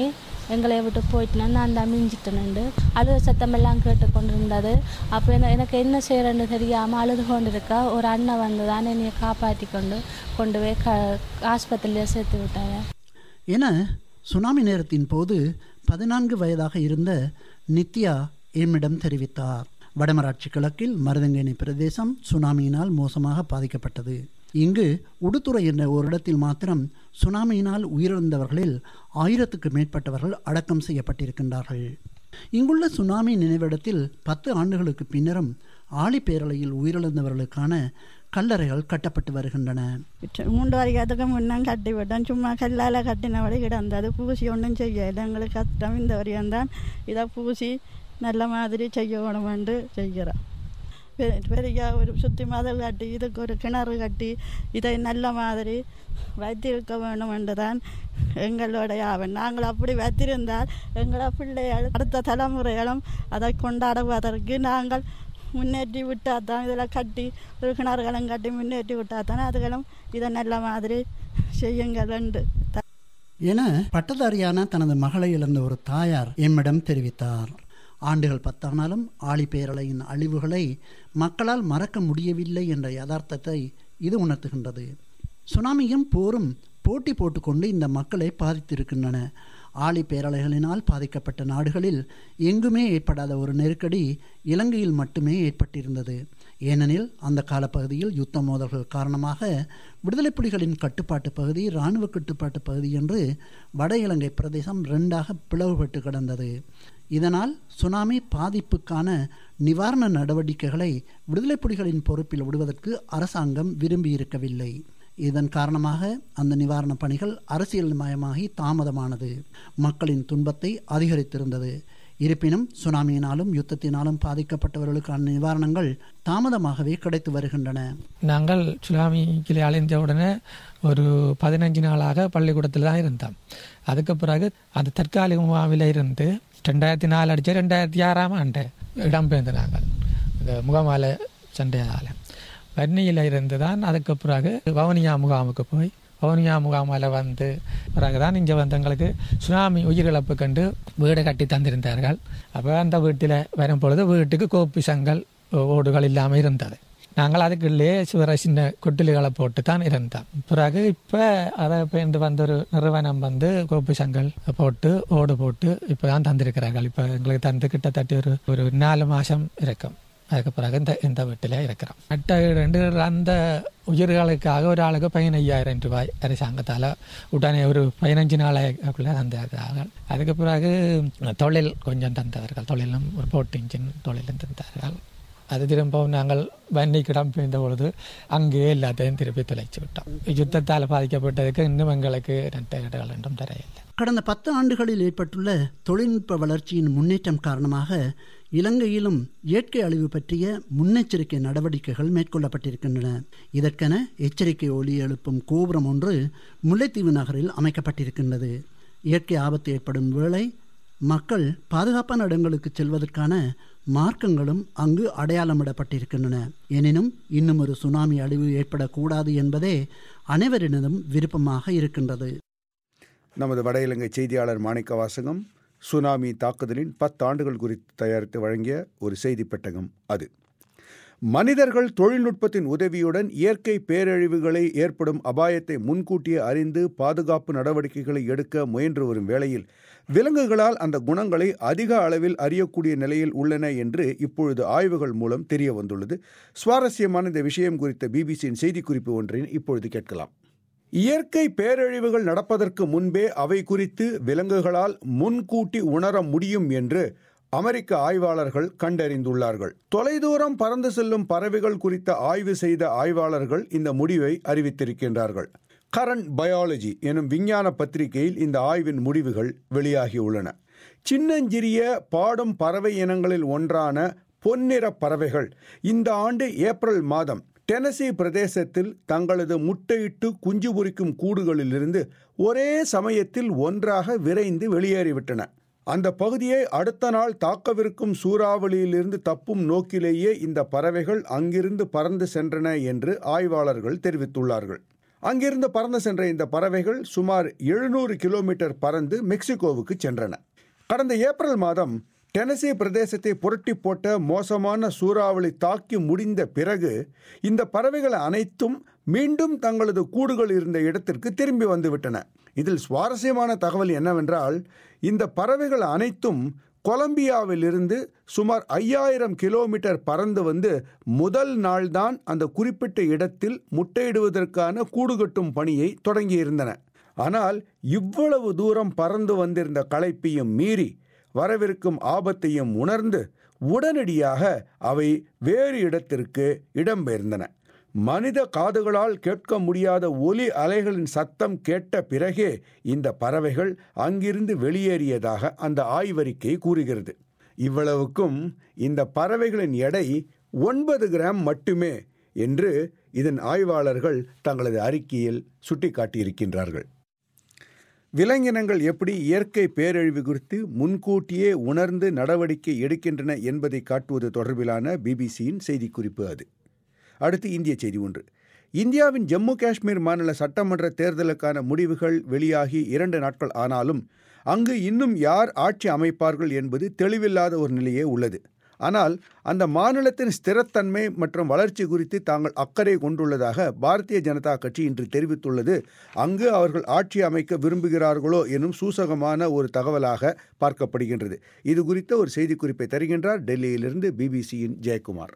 C: எங்களை விட்டு போயிட்டுனா நான் தான் மிஞ்சிட்டேனுண்டு அழுத சத்தமெல்லாம் கேட்டு கொண்டிருந்தது அப்போ என்ன எனக்கு என்ன செய்கிறேன்னு தெரியாமல் அழுது கொண்டு இருக்க ஒரு அண்ணன் வந்து தான் என்னையை காப்பாற்றி கொண்டு கொண்டு போய் க ஆஸ்பத்திரியில் சேர்த்து விட்டாங்க
L: என சுனாமி நேரத்தின் போது பதினான்கு வயதாக இருந்த நித்யா எம்மிடம் தெரிவித்தார் வடமராட்சி கிழக்கில் மருதங்கேணி பிரதேசம் சுனாமியினால் மோசமாக பாதிக்கப்பட்டது இங்கு உடுத்துறை என்ற ஒரு இடத்தில் மாத்திரம் சுனாமியினால் உயிரிழந்தவர்களில் ஆயிரத்துக்கு மேற்பட்டவர்கள் அடக்கம் செய்யப்பட்டிருக்கின்றார்கள் இங்குள்ள சுனாமி நினைவிடத்தில் பத்து ஆண்டுகளுக்கு பின்னரும் ஆழிப்பேரலையில் உயிரிழந்தவர்களுக்கான கல்லறைகள் கட்டப்பட்டு வருகின்றன
M: மூன்று வருஷத்துக்கு முன்னம் கட்டி விட்டோம் சும்மா கல்லால் கட்டினபடி கிடந்தது பூசி ஒன்றும் செய்யல எங்களுக்கு கஷ்டம் இந்த வரையும் இதை பூசி நல்ல மாதிரி செய்யணுமென்று செய்கிறோம் பெரிய ஒரு சுற்றி மதல் கட்டி இதுக்கு ஒரு கிணறு கட்டி இதை நல்ல மாதிரி வைத்திருக்க வேண்டும் என்று தான் எங்களுடைய ஆவன் நாங்கள் அப்படி வைத்திருந்தால் எங்களோட பிள்ளைகள் அடுத்த தலைமுறைகளும் அதை கொண்டாடுவதற்கு நாங்கள் முன்னேற்றி விட்டால் தான் இதில் கட்டி ஒரு கிணறுகளும் கட்டி முன்னேற்றி விட்டால் தானே அதுகளும் இதை நல்ல மாதிரி செய்யுங்கள் என்று
L: என பட்டதாரியான தனது மகளை இழந்த ஒரு தாயார் எம்மிடம் தெரிவித்தார் ஆண்டுகள் பத்தானாலும் ஆழிப்பேரலையின் அழிவுகளை மக்களால் மறக்க முடியவில்லை என்ற யதார்த்தத்தை இது உணர்த்துகின்றது சுனாமியும் போரும் போட்டி போட்டுக்கொண்டு இந்த மக்களை பாதித்திருக்கின்றன ஆழி பேரலைகளினால் பாதிக்கப்பட்ட நாடுகளில் எங்குமே ஏற்படாத ஒரு நெருக்கடி இலங்கையில் மட்டுமே ஏற்பட்டிருந்தது ஏனெனில் அந்த காலப்பகுதியில் யுத்த மோதல்கள் காரணமாக விடுதலை புலிகளின் கட்டுப்பாட்டு பகுதி இராணுவ கட்டுப்பாட்டு பகுதி என்று வட இலங்கை பிரதேசம் ரெண்டாக பிளவுபட்டு கிடந்தது இதனால் சுனாமி பாதிப்புக்கான நிவாரண நடவடிக்கைகளை விடுதலை புலிகளின் பொறுப்பில் விடுவதற்கு அரசாங்கம் விரும்பியிருக்கவில்லை இதன் காரணமாக அந்த நிவாரணப் பணிகள் அரசியல் மயமாகி தாமதமானது மக்களின் துன்பத்தை அதிகரித்திருந்தது இருப்பினும் சுனாமியினாலும் யுத்தத்தினாலும் பாதிக்கப்பட்டவர்களுக்கான நிவாரணங்கள் தாமதமாகவே கிடைத்து வருகின்றன
N: நாங்கள் சுனாமிக்கு அழிந்த உடனே ஒரு பதினஞ்சு நாளாக பள்ளிக்கூடத்தில் தான் இருந்தோம் அதுக்கு பிறகு அந்த தற்காலிக முகாமில் இருந்து ரெண்டாயிரத்தி நாலு அடிச்சு ரெண்டாயிரத்தி ஆறாம் ஆண்டு இடம்பெயர்ந்து நாங்கள் இந்த முகமால சண்டையால் வன்னியில் இருந்து தான் அதுக்கு பிறகு வவுனியா முகாமுக்கு போய் வவுனியா முகாமில் வந்து பிறகு தான் இங்கே வந்து எங்களுக்கு சுனாமி உயிரிழப்பு கண்டு வீடு கட்டி தந்திருந்தார்கள் அப்போ அந்த வீட்டில் வரும் பொழுது வீட்டுக்கு கோப்பி சங்கல் ஓடுகள் இல்லாமல் இருந்தது நாங்கள் அதுக்குள்ளே சிவர சின்ன கொட்டில்களை போட்டு தான் இருந்தோம் பிறகு இப்போ அதை பேண்டு வந்த ஒரு நிறுவனம் வந்து கோப்பி சங்கல் போட்டு ஓடு போட்டு இப்போ தான் தந்திருக்கிறார்கள் இப்போ எங்களுக்கு தந்து கிட்டத்தட்ட ஒரு ஒரு நாலு மாதம் இருக்கும் அதுக்கு பிறகு இந்த இந்த வீட்டில் இருக்கிறோம் மற்ற ரெண்டு அந்த உயிர்களுக்காக ஒரு ஆளுக்கு பதினையாயிரம் ரூபாய் அரசாங்கத்தால் உடனே ஒரு பதினஞ்சு நாளைக்குள்ளே தந்தார்கள் அதுக்கு பிறகு தொழில் கொஞ்சம் தந்தவர்கள் தொழிலும் ஒரு போட்டு இன்ஜின் தொழிலும் தந்தார்கள் அது திரும்பவும் நாங்கள் வன்னிக்கிடம் பெய்ந்த பொழுது அங்கேயே எல்லாத்தையும் திருப்பி தொலைச்சு விட்டோம் யுத்தத்தால் பாதிக்கப்பட்டதுக்கு இன்னும் எங்களுக்கு நட்டகடங்கள் என்றும் தரையில்லை
L: கடந்த பத்து ஆண்டுகளில் ஏற்பட்டுள்ள தொழில்நுட்ப வளர்ச்சியின் முன்னேற்றம் காரணமாக இலங்கையிலும் இயற்கை அழிவு பற்றிய முன்னெச்சரிக்கை நடவடிக்கைகள் மேற்கொள்ளப்பட்டிருக்கின்றன இதற்கென எச்சரிக்கை ஒலி எழுப்பும் கோபுரம் ஒன்று முல்லைத்தீவு நகரில் அமைக்கப்பட்டிருக்கின்றது இயற்கை ஆபத்து ஏற்படும் வேளை மக்கள் பாதுகாப்பான இடங்களுக்கு செல்வதற்கான மார்க்கங்களும் அங்கு அடையாளமிடப்பட்டிருக்கின்றன எனினும் இன்னும் ஒரு சுனாமி அழிவு ஏற்படக்கூடாது என்பதே அனைவரினதும் விருப்பமாக இருக்கின்றது
A: நமது வட இலங்கை செய்தியாளர் மாணிக்க வாசகம் சுனாமி தாக்குதலின் பத்து ஆண்டுகள் குறித்து தயாரித்து வழங்கிய ஒரு செய்தி பெட்டகம் அது மனிதர்கள் தொழில்நுட்பத்தின் உதவியுடன் இயற்கை பேரழிவுகளை ஏற்படும் அபாயத்தை முன்கூட்டியே அறிந்து பாதுகாப்பு நடவடிக்கைகளை எடுக்க முயன்று வரும் வேளையில் விலங்குகளால் அந்த குணங்களை அதிக அளவில் அறியக்கூடிய நிலையில் உள்ளன என்று இப்பொழுது ஆய்வுகள் மூலம் தெரிய வந்துள்ளது சுவாரஸ்யமான இந்த விஷயம் குறித்த பிபிசியின் செய்திக்குறிப்பு ஒன்றின் இப்பொழுது கேட்கலாம் இயற்கை பேரழிவுகள் நடப்பதற்கு முன்பே அவை குறித்து விலங்குகளால் முன்கூட்டி உணர முடியும் என்று அமெரிக்க ஆய்வாளர்கள் கண்டறிந்துள்ளார்கள் தொலைதூரம் பறந்து செல்லும் பறவைகள் குறித்த ஆய்வு செய்த ஆய்வாளர்கள் இந்த முடிவை அறிவித்திருக்கின்றார்கள் கரண்ட் பயாலஜி எனும் விஞ்ஞான பத்திரிகையில் இந்த ஆய்வின் முடிவுகள் வெளியாகியுள்ளன சின்னஞ்சிறிய பாடும் பறவை இனங்களில் ஒன்றான பொன்னிற பறவைகள் இந்த ஆண்டு ஏப்ரல் மாதம் டெனசி பிரதேசத்தில் தங்களது முட்டையிட்டு குஞ்சு பொரிக்கும் கூடுகளிலிருந்து ஒரே சமயத்தில் ஒன்றாக விரைந்து வெளியேறிவிட்டன அந்த பகுதியை அடுத்த நாள் தாக்கவிருக்கும் சூறாவளியிலிருந்து தப்பும் நோக்கிலேயே இந்த பறவைகள் அங்கிருந்து பறந்து சென்றன என்று ஆய்வாளர்கள் தெரிவித்துள்ளார்கள் அங்கிருந்து பறந்து சென்ற இந்த பறவைகள் சுமார் எழுநூறு கிலோமீட்டர் பறந்து மெக்சிகோவுக்கு சென்றன கடந்த ஏப்ரல் மாதம் டெனசி பிரதேசத்தை புரட்டி போட்ட மோசமான சூறாவளி தாக்கி முடிந்த பிறகு இந்த பறவைகள் அனைத்தும் மீண்டும் தங்களது கூடுகள் இருந்த இடத்திற்கு திரும்பி வந்துவிட்டன இதில் சுவாரஸ்யமான தகவல் என்னவென்றால் இந்த பறவைகள் அனைத்தும் கொலம்பியாவிலிருந்து சுமார் ஐயாயிரம் கிலோமீட்டர் பறந்து வந்து முதல் நாள்தான் அந்த குறிப்பிட்ட இடத்தில் முட்டையிடுவதற்கான கூடு கட்டும் பணியை தொடங்கியிருந்தன ஆனால் இவ்வளவு தூரம் பறந்து வந்திருந்த களைப்பையும் மீறி வரவிருக்கும் ஆபத்தையும் உணர்ந்து உடனடியாக அவை வேறு இடத்திற்கு இடம்பெயர்ந்தன மனித காதுகளால் கேட்க முடியாத ஒலி அலைகளின் சத்தம் கேட்ட பிறகே இந்த பறவைகள் அங்கிருந்து வெளியேறியதாக அந்த ஆய்வறிக்கை கூறுகிறது இவ்வளவுக்கும் இந்த பறவைகளின் எடை ஒன்பது கிராம் மட்டுமே என்று இதன் ஆய்வாளர்கள் தங்களது அறிக்கையில் சுட்டிக்காட்டியிருக்கின்றார்கள் விலங்கினங்கள் எப்படி இயற்கை பேரழிவு குறித்து முன்கூட்டியே உணர்ந்து நடவடிக்கை எடுக்கின்றன என்பதை காட்டுவது தொடர்பிலான பிபிசியின் செய்திக்குறிப்பு அது அடுத்து இந்திய செய்தி ஒன்று இந்தியாவின் ஜம்மு காஷ்மீர் மாநில சட்டமன்ற தேர்தலுக்கான முடிவுகள் வெளியாகி இரண்டு நாட்கள் ஆனாலும் அங்கு இன்னும் யார் ஆட்சி அமைப்பார்கள் என்பது தெளிவில்லாத ஒரு நிலையே உள்ளது ஆனால் அந்த மாநிலத்தின் ஸ்திரத்தன்மை மற்றும் வளர்ச்சி குறித்து தாங்கள் அக்கறை கொண்டுள்ளதாக பாரதிய ஜனதா கட்சி இன்று தெரிவித்துள்ளது அங்கு அவர்கள் ஆட்சி அமைக்க விரும்புகிறார்களோ எனும் சூசகமான ஒரு தகவலாக பார்க்கப்படுகின்றது இது குறித்த ஒரு செய்திக்குறிப்பை தருகின்றார் டெல்லியிலிருந்து பிபிசியின் ஜெயக்குமார்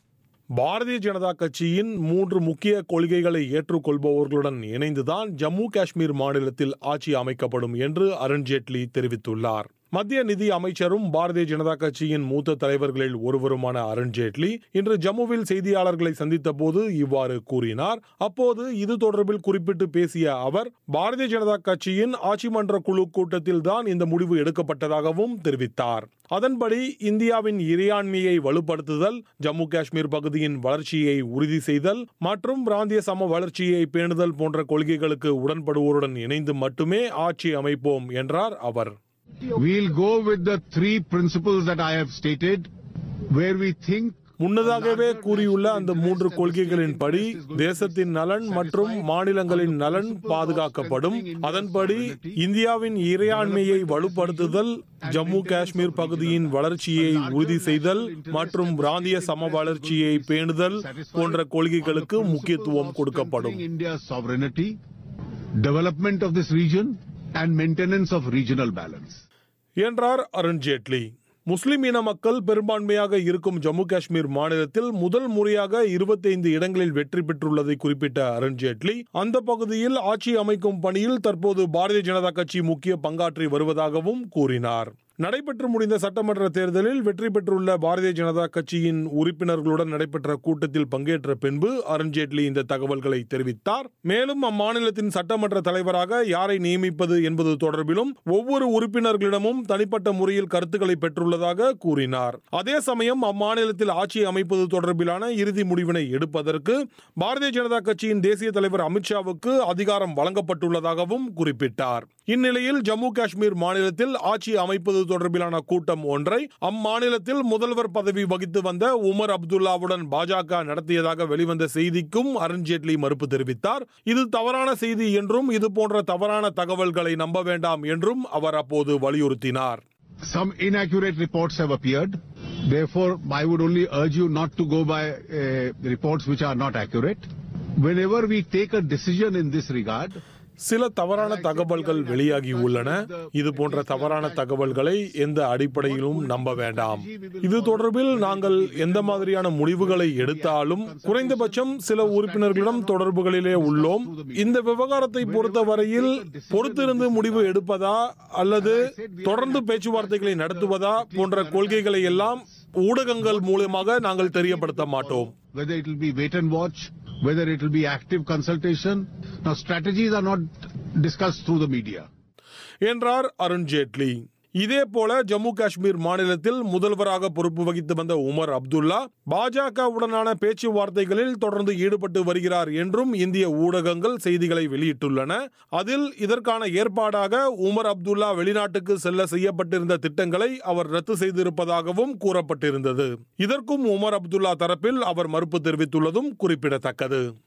O: பாரதிய ஜனதா கட்சியின் மூன்று முக்கிய கொள்கைகளை ஏற்றுக்கொள்பவர்களுடன் இணைந்துதான் ஜம்மு காஷ்மீர் மாநிலத்தில் ஆட்சி அமைக்கப்படும் என்று அருண்ஜேட்லி தெரிவித்துள்ளார் மத்திய நிதி அமைச்சரும் பாரதிய ஜனதா கட்சியின் மூத்த தலைவர்களில் ஒருவருமான அருண்ஜேட்லி இன்று ஜம்முவில் செய்தியாளர்களை சந்தித்த போது இவ்வாறு கூறினார் அப்போது இது தொடர்பில் குறிப்பிட்டு பேசிய அவர் பாரதிய ஜனதா கட்சியின் ஆட்சி மன்ற குழு கூட்டத்தில் தான் இந்த முடிவு எடுக்கப்பட்டதாகவும் தெரிவித்தார் அதன்படி இந்தியாவின் இறையாண்மையை வலுப்படுத்துதல் ஜம்மு காஷ்மீர் பகுதியின் வளர்ச்சியை உறுதி செய்தல் மற்றும் பிராந்திய சம வளர்ச்சியை பேணுதல் போன்ற கொள்கைகளுக்கு உடன்படுவோருடன் இணைந்து மட்டுமே ஆட்சி அமைப்போம் என்றார் அவர்
P: We'll go with the three principles that I have stated, where we think
O: முன்னதாகவே கூறியுள்ள அந்த மூன்று கொள்கைகளின்படி தேசத்தின் நலன் மற்றும் மாநிலங்களின் நலன் பாதுகாக்கப்படும் அதன்படி இந்தியாவின் இறையாண்மையை வலுப்படுத்துதல் ஜம்மு காஷ்மீர் பகுதியின் வளர்ச்சியை உறுதி செய்தல் மற்றும் பிராந்திய சம வளர்ச்சியை பேணுதல் போன்ற கொள்கைகளுக்கு முக்கியத்துவம் கொடுக்கப்படும்
P: India's sovereignty, development of this region, and maintenance of regional balance.
O: என்றார் அருண்ஜேட்லி முஸ்லிம் இன மக்கள் பெரும்பான்மையாக இருக்கும் ஜம்மு காஷ்மீர் மாநிலத்தில் முதல் முறையாக இருபத்தைந்து இடங்களில் வெற்றி பெற்றுள்ளதை குறிப்பிட்ட அருண்ஜேட்லி அந்த பகுதியில் ஆட்சி அமைக்கும் பணியில் தற்போது பாரதிய ஜனதா கட்சி முக்கிய பங்காற்றி வருவதாகவும் கூறினார் நடைபெற்று முடிந்த சட்டமன்ற தேர்தலில் வெற்றி பெற்றுள்ள பாரதிய ஜனதா கட்சியின் உறுப்பினர்களுடன் நடைபெற்ற கூட்டத்தில் பங்கேற்ற பின்பு அருண்ஜேட்லி இந்த தகவல்களை தெரிவித்தார் மேலும் அம்மாநிலத்தின் சட்டமன்ற தலைவராக யாரை நியமிப்பது என்பது தொடர்பிலும் ஒவ்வொரு உறுப்பினர்களிடமும் தனிப்பட்ட முறையில் கருத்துக்களை பெற்றுள்ளதாக கூறினார் அதே சமயம் அம்மாநிலத்தில் ஆட்சி அமைப்பது தொடர்பிலான இறுதி முடிவினை எடுப்பதற்கு பாரதிய ஜனதா கட்சியின் தேசிய தலைவர் அமித்ஷாவுக்கு அதிகாரம் வழங்கப்பட்டுள்ளதாகவும் குறிப்பிட்டார் இந்நிலையில் ஜம்மு காஷ்மீர் மாநிலத்தில் ஆட்சி அமைப்பது தொடர்பிலான கூட்டம் ஒன்றை அம்மாநிலத்தில் முதல்வர் பதவி வகித்து வந்த உமர் அப்துல்லாவுடன் பாஜக நடத்தியதாக வெளிவந்த செய்திக்கும் அருண்ஜேட்லி மறுப்பு தெரிவித்தார் இது தவறான செய்தி என்றும் இது போன்ற தவறான தகவல்களை நம்ப வேண்டாம் என்றும் அவர் அப்போது வலியுறுத்தினார்
P: Some inaccurate reports have appeared. Therefore, I would only urge you not to go by uh, reports which are not accurate. Whenever we take a decision in this regard,
O: சில தவறான தகவல்கள் வெளியாகி உள்ளன இது போன்ற தவறான தகவல்களை எந்த அடிப்படையிலும் நம்ப வேண்டாம் இது தொடர்பில் நாங்கள் எந்த மாதிரியான முடிவுகளை எடுத்தாலும் குறைந்தபட்சம் சில உறுப்பினர்களிடம் தொடர்புகளிலே உள்ளோம் இந்த விவகாரத்தை பொறுத்தவரையில் பொறுத்திருந்து முடிவு எடுப்பதா அல்லது தொடர்ந்து பேச்சுவார்த்தைகளை நடத்துவதா போன்ற கொள்கைகளை எல்லாம் ஊடகங்கள் மூலமாக நாங்கள் தெரியப்படுத்த மாட்டோம்
P: whether it will be wait and watch, whether it will be active consultation. Now, strategies are not discussed through the media.
O: என்றார் அருண்ஜேட்லி இதே போல ஜம்மு காஷ்மீர் மாநிலத்தில் முதல்வராக பொறுப்பு வகித்து வந்த உமர் அப்துல்லா பாஜகவுடனான பேச்சுவார்த்தைகளில் தொடர்ந்து ஈடுபட்டு வருகிறார் என்றும் இந்திய ஊடகங்கள் செய்திகளை வெளியிட்டுள்ளன அதில் இதற்கான ஏற்பாடாக உமர் அப்துல்லா வெளிநாட்டுக்கு செல்ல செய்யப்பட்டிருந்த திட்டங்களை அவர் ரத்து செய்திருப்பதாகவும் கூறப்பட்டிருந்தது இதற்கும் உமர் அப்துல்லா தரப்பில் அவர் மறுப்பு தெரிவித்துள்ளதும் குறிப்பிடத்தக்கது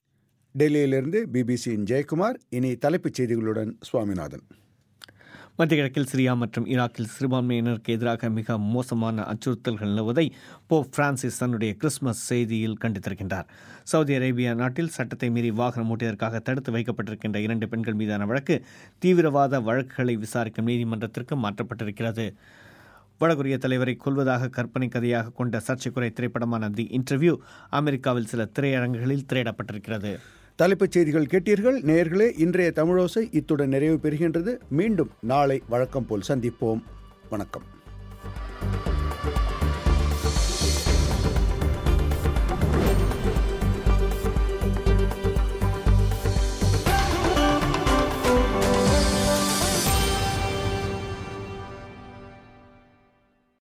A: டெல்லியிலிருந்து பிபிசியின் ஜெயக்குமார் இனி தலைப்புச் செய்திகளுடன் சுவாமிநாதன்
E: மத்திய கிழக்கில் சிரியா மற்றும் ஈராக்கில் சிறுபான்மையினருக்கு எதிராக மிக மோசமான அச்சுறுத்தல்கள் நிலவுவதை போப் பிரான்சிஸ் தன்னுடைய கிறிஸ்துமஸ் செய்தியில் கண்டித்திருக்கின்றார் சவுதி அரேபியா நாட்டில் சட்டத்தை மீறி வாகனம் ஓட்டியதற்காக தடுத்து வைக்கப்பட்டிருக்கின்ற இரண்டு பெண்கள் மீதான வழக்கு தீவிரவாத வழக்குகளை விசாரிக்கும் நீதிமன்றத்திற்கு மாற்றப்பட்டிருக்கிறது வடகொரிய தலைவரை கொல்வதாக கற்பனை கதையாக கொண்ட சர்ச்சைக்குறை திரைப்படமான தி இன்டர்வியூ அமெரிக்காவில் சில திரையரங்குகளில் திரையிடப்பட்டிருக்கிறது
A: தலைப்புச் செய்திகள் கேட்டீர்கள் நேயர்களே இன்றைய தமிழோசை இத்துடன் நிறைவு பெறுகின்றது மீண்டும் நாளை வழக்கம் போல் சந்திப்போம் வணக்கம்